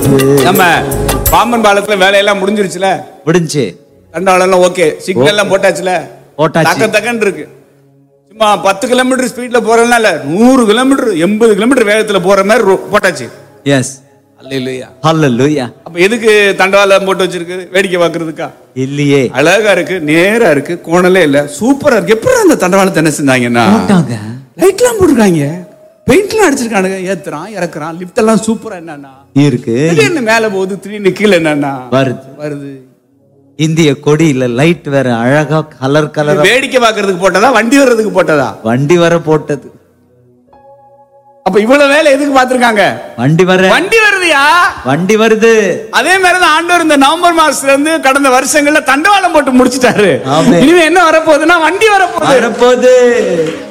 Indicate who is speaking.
Speaker 1: நம்ம பாம்பன் பாலத்துல வேலையெல்லாம் முடிஞ்சிருச்சுல
Speaker 2: முடிஞ்சு
Speaker 1: தண்டவாளம் எல்லாம் ஓகே சிக்னல் எல்லாம் போட்டாச்சுல
Speaker 2: போட்டாச்சு.
Speaker 1: தக்க தக்கன்னு இருக்கு சும்மா பத்து கிலோமீட்டர் ஸ்பீட்ல போறதுனால இல்ல நூறு கிலோமீட்டர் எண்பது கிலோமீட்டர் வேகத்துல போற மாதிரி ரோ- போட்டாச்சு
Speaker 2: எஸ்
Speaker 1: அல்ல இல்லையா
Speaker 2: ஹalleluya
Speaker 1: அப்ப எதுக்கு தண்டவாளம் போட்டு வச்சிருக்கு வேடிக்கை பார்க்கறதுக்கா
Speaker 2: இல்லையே
Speaker 1: அழகா இருக்கு நேரா இருக்கு கோணலே இல்ல சூப்பரா இருக்கு எப்படி அந்த தண்டவாளத்தை என்ன செஞ்சாங்கன்னா
Speaker 2: போட்டாங்க
Speaker 1: லைட்லாம் போட்டிருக்காங்க பெயிண்ட்லாம் அடிச்சிருக்கானுங்க ஏத்துறான் இறக்குறான் லிஃப்ட் எல்லாம் சூப்பரா என்னன்னா
Speaker 2: இருக்கு
Speaker 1: திடீர்னு மேல போகுது திடீர்னு கீழே என்னன்னா
Speaker 2: வருது
Speaker 1: வருது
Speaker 2: இந்திய கொடியில லைட் வேற அழகா கலர் கலரா
Speaker 1: வேடிக்கை பார்க்கறதுக்கு போட்டதா வண்டி வர்றதுக்கு போட்டதா
Speaker 2: வண்டி வர போட்டது
Speaker 1: அப்ப இவ்வளவு வேலை எதுக்கு பாத்திருக்காங்க
Speaker 2: வண்டி வர
Speaker 1: வண்டி வருதுயா
Speaker 2: வண்டி வருது
Speaker 1: அதே மாதிரி தான் ஆண்டவர் இந்த நவம்பர் மாசத்துல இருந்து கடந்த வருஷங்கள்ல தண்டவாளம் போட்டு முடிச்சிட்டாரு
Speaker 2: ஆமென்.
Speaker 1: இனிமே என்ன வரப்போகுதுன்னா வண்டி வரப்போகுது
Speaker 2: வரப்போகுது